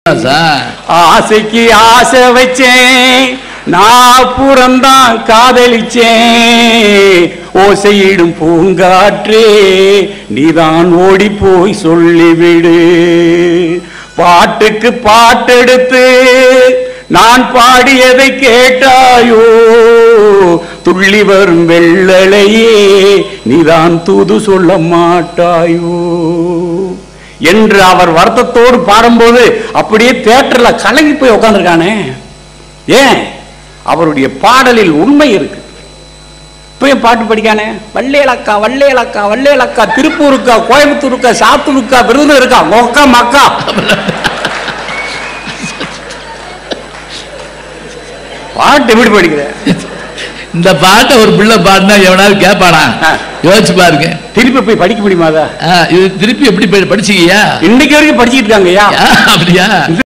Sir ஆசைக்கு ஆசை வச்சேன் நான் புறந்தான் காதலிச்சேன் ஓசையிடும் பூங்காற்றே நீதான் ஓடி போய் சொல்லிவிடு பாட்டுக்கு பாட்டெடுத்து நான் பாடியதை கேட்டாயோ துள்ளி வரும் வெள்ளலையே நீதான் தூது சொல்ல மாட்டாயோ என்று அவர் வருத்தத்தோடு பாடும்போது அப்படியே தேட்டர்ல கலங்கி போய் உட்காந்துருக்கானே ஏன் அவருடைய பாடலில் உண்மை இருக்கு போய் பாட்டு படிக்கானே வள்ளேலக்கா வள்ளேலக்கா வள்ளேலக்கா திருப்பூருக்கா கோயம்புத்தூருக்கா சாத்தூருக்கா விருதுல இருக்கா மொக்கா மக்கா பாட்டு எப்படி படிக்கிற இந்த பாட்டை ஒரு பிள்ளை பாடினா எவனாவது கேட்பானா ஆ. யோசிச்சு பாருங்க திருப்பி போய் படிக்க முடியுமாதா ஆ, இது திருப்பி எப்படி படி- படிச்சீங்கய்யா இன்னைக்கு வரைக்கும் படிச்சுட்டு இருக்காங்கய்யா ஆ, அப்படியா